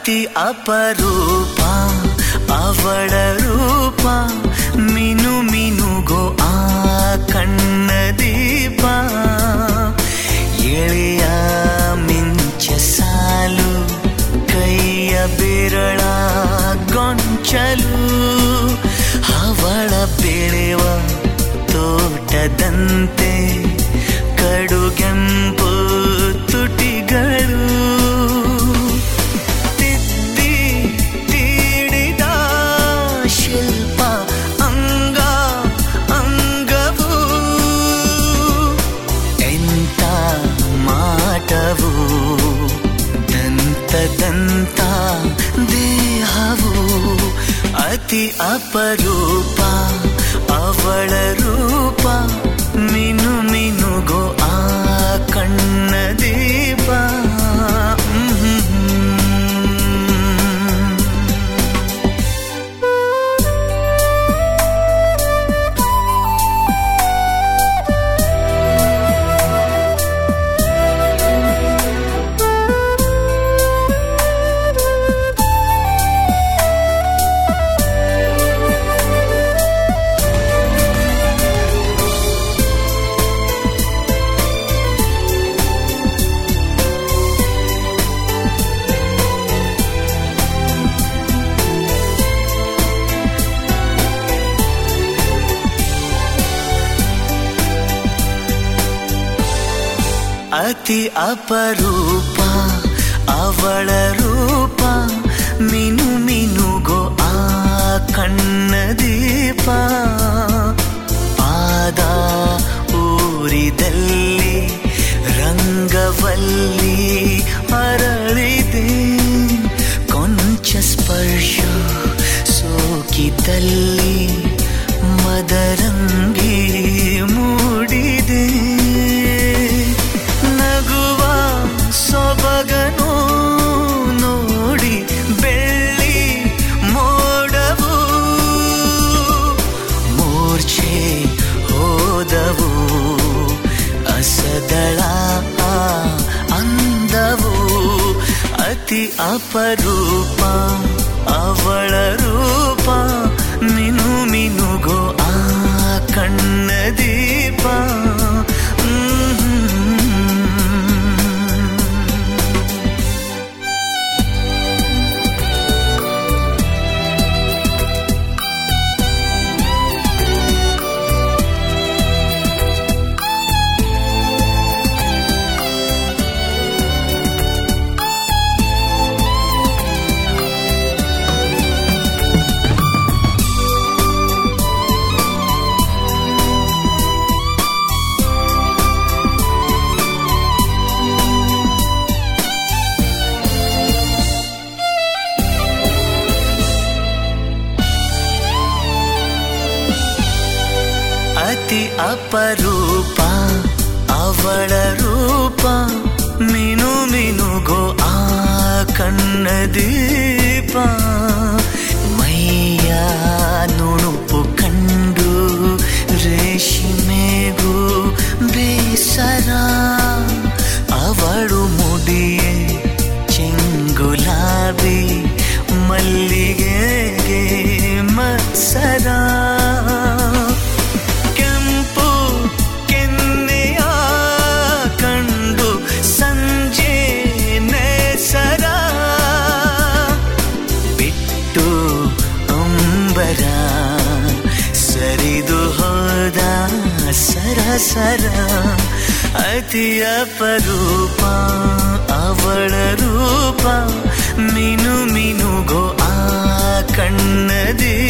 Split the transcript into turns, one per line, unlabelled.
ಅತಿ ಅಪರೂಪ ಅವಳ ರೂಪ ಮಿನು ಮಿನುಗೋ ಆ ಕಣ್ಣ ದೀಪ ಎಳೆಯ ಮಿಂಚ ಸಾಲು ಕೈಯ ಬೆರಳ ಗೊಂಚಲು ಅವಳ ಬೆಳೆವ ತೋಟದಂತೆ ಕಡುಗೆಂಪು ತುಟಿಗಳು ತಿದ್ದಿ ತೀಡಿದ ಶಿಲ್ಪ ಅಂಗ ಅಂಗವು ಎಂತ ಮಾಟವು ದಂತ ದಂತ ದೇಹವು ಅತಿ ಅಪರೂಪ ಅವಳ ರೂಪ ಮಿನು ಮಿನುಗೋ ಆ ಕಣ್ಣ ದೀಪ ಹ್ಮ್. ಅತಿ ಅಪರೂಪ ಅವಳ ರೂಪ ಮಿನು ಮಿನುಗೋ ಆ ಕಣ್ಣ ದೀಪ ಪಾದ ಊರಿದಲ್ಲಿ ರಂಗವಲ್ಲಿ ಅರಳಿದೆ ಕೊಂಚ ಸ್ಪರ್ಶ ಸೋಕಿದಲ್ಲಿ ಮದರಂಗಿ ಮೂಡಿದೆ ನಗುವ ಸೊಬಗನು ನೋಡಿ ಬೆಳ್ಳಿ ಮೋಡವು ಮೂರ್ಛೆ ಹೋದವು ಅಸದಳ ಅಂದವು ಅತಿ ಅಪರೂಪ ಅವಳ ರೂಪ ಮಿನು ಮಿನುಗೋ ಆ ಕಣ್ಣ ದೀಪ ಹ್ಮ್. ಅತಿ ಅಪರೂಪ ಅವಳ ರೂಪ ಮಿನು ಮಿನುಗೋ ಆ ಕಣ್ಣ ದೀಪ ಮೈಯ ನುಣುಪು ಕಂಡು ರೇಷ್ಮೆಗೂ ಬೇಸರ ಅವಳು ಮುಡಿಯೇ ಚೆಂಗುಲಾಬಿ ಮಲ್ಲಿಗೆಗೆ ಮತ್ಸರ ಕೆಂಪು ಕೆನ್ನೆಯ ಕಂಡು ಸಂಜೆ ನೇಸರ ಬಿಟ್ಟು ಅಂಬರ ಸರಿದು ಹೋದ ಸರಸರ ಅತಿ ಅಪರೂಪ ಅವಳ ರೂಪ ಮಿನು ಮಿನುಗೋ ಆ ಕಣ್ಣ ದೀಪ